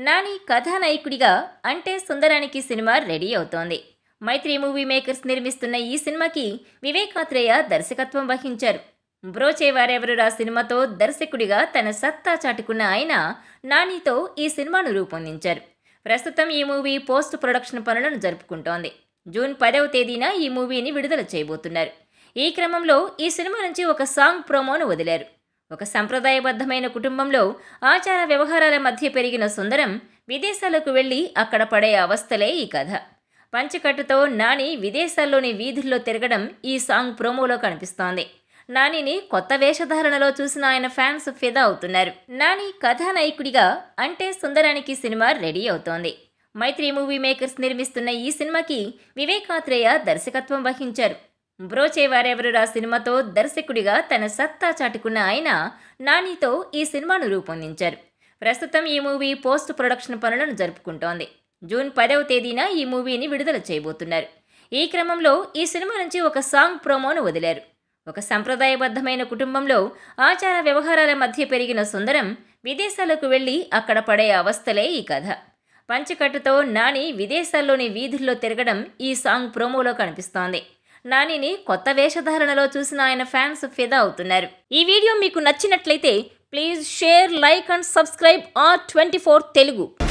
నాని కథానాయకుడిగా అంటే సుందరానికి సినిమా రెడీ అవుతోంది మైత్రి మూవీ మేకర్స్ నిర్మిస్తున్న ఈ సినిమాకి వివేకాత్రేయ దర్శకత్వం వహించారు బ్రోచే వారెవరురా సినిమాతో దర్శకుడిగా తన సత్తా చాటుకున్న ఆయన నానితో ఈ సినిమాను రూపొందించారు ప్రస్తుతం ఈ మూవీ పోస్ట్ ప్రొడక్షన్ పనులను జరుపుకుంటోంది జూన్ పదవ తేదీన ఈ మూవీని విడుదల చేయబోతున్నారు ఈ క్రమంలో ఈ సినిమా నుంచి ఒక సాంగ్ ప్రోమోను వదిలారు ఒక సంప్రదాయబద్ధమైన కుటుంబంలో ఆచార వ్యవహారాల మధ్య పెరిగిన సుందరం విదేశాలకు వెళ్ళి అక్కడ పడే అవస్థలే ఈ కథ పంచకట్టుతో నాని విదేశాల్లోని వీధుల్లో తిరగడం ఈ సాంగ్ ప్రోమోలో కనిపిస్తోంది నానిని కొత్త వేషధారణలో చూసిన ఆయన ఫ్యాన్స్ ఫిదా అవుతున్నారు నాని కథానాయకుడిగా అంటే సుందరానికి సినిమా రెడీ అవుతోంది మైత్రి మూవీ మేకర్స్ నిర్మిస్తున్న ఈ సినిమాకి వివేకాత్రేయ దర్శకత్వం వహించారు బ్రోచే వారెవరురా సినిమాతో దర్శకుడిగా తన సత్తా చాటుకున్న ఆయన నానితో ఈ సినిమాను రూపొందించారు ప్రస్తుతం ఈ మూవీ పోస్ట్ ప్రొడక్షన్ పనులను జరుపుకుంటోంది జూన్ పదవ తేదీన ఈ మూవీని విడుదల చేయబోతున్నారు ఈ క్రమంలో ఈ సినిమా నుంచి ఒక సాంగ్ ప్రోమోను వదిలారు ఒక సంప్రదాయబద్ధమైన కుటుంబంలో ఆచార వ్యవహారాల మధ్య పెరిగిన సుందరం విదేశాలకు వెళ్ళి అక్కడ పడే అవస్థలే ఈ కథ పంచకట్టుతో నాని విదేశాల్లోని వీధుల్లో తిరగడం ఈ సాంగ్ ప్రోమోలో కనిపిస్తోంది నానిని కొత్త వేషధారణలో చూసిన ఆయన ఫ్యాన్స్ ఫిదా అవుతున్నారు ఈ వీడియో మీకు నచ్చినట్లయితే please share like and subscribe R twenty Telugu